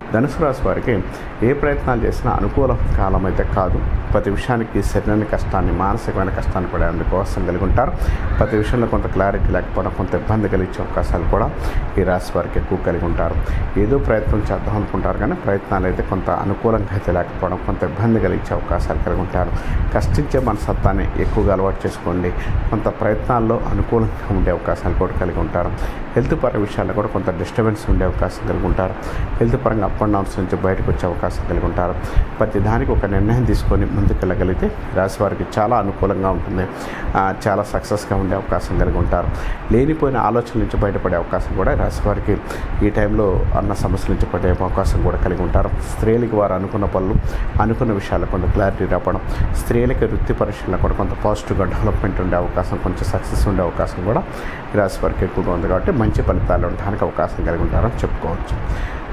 ధనుసు రాశి వారికి ఏ ప్రయత్నాలు చేసినా అనుకూల కాలం అయితే కాదు ప్రతి విషయానికి శరీరాన్ని కష్టాన్ని మానసికమైన కష్టాన్ని కూడా అందుకోసం కలిగి ఉంటారు ప్రతి విషయంలో కొంత క్లారిటీ లేకపోవడం కొంత ఇబ్బంది కలిగించే అవకాశాలు కూడా ఈ రాశి వారికి ఎక్కువ కలిగి ఉంటారు ఏదో ప్రయత్నం చేద్దాం అనుకుంటారు కానీ ప్రయత్నాలు అయితే కొంత అనుకూలంగా అయితే లేకపోవడం కొంత ఇబ్బంది కలిగించే అవకాశాలు కలిగి ఉంటారు కష్టించే మనసత్వాన్ని ఎక్కువగా అలవాటు చేసుకోండి కొంత ప్రయత్నాల్లో అనుకూలంగా ఉండే అవకాశాలు కూడా కలిగి ఉంటారు హెల్త్ పర విషయాల్లో కూడా కొంత డిస్టర్బెన్స్ ఉండే అవకాశం కలిగి ఉంటారు హెల్త్ పరంగా అప్ అండ్ డౌన్స్ నుంచి బయటకు వచ్చే అవకాశం కలిగి ఉంటారు ప్రతి దానికి ఒక నిర్ణయం తీసుకొని ముందుకెళ్ళగలిగితే రాశి వారికి చాలా అనుకూలంగా ఉంటుంది ఆ, చాలా సక్సెస్గా ఉండే అవకాశం కలిగి ఉంటారు లేనిపోయిన ఆలోచనల నుంచి బయటపడే అవకాశం కూడా రాశి వారికి ఈ టైంలో అన్న సమస్యల నుంచి పడే అవకాశం కూడా కలిగి ఉంటారు స్త్రీలకి వారు అనుకున్న పనులు అనుకున్న విషయాల్లో కొంత క్లారిటీ రావడం స్త్రీలకి వృత్తి పరీక్షల్లో కూడా కొంత పాజిటివ్గా డెవలప్మెంట్ ఉండే అవకాశం కొంచెం సక్సెస్ ఉండే అవకాశం కూడా ఈ రాశి వారికి ఎక్కువగా ఉంది కాబట్టి మంచి ఫలితాలు ఉండడానికి అవకాశం కలిగి ఉంటారని చెప్పుకోవచ్చు